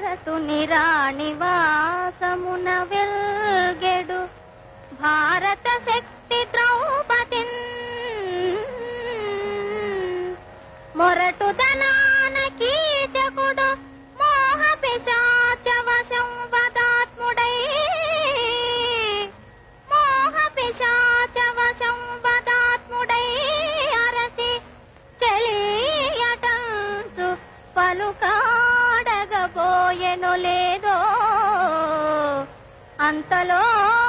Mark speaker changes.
Speaker 1: భరతుని రాణివాసమున వెల్గెడు భారత శక్తి ద్రౌపదిన్ మొరటు దనాన కీచకుడు మోహ పిశాచ వశం వదాత్ముడై మోహ పిశాచ వశం వదాత్ముడై అరసి చెలియటంచు పలుకాడగబోయెను లేదో అంతలో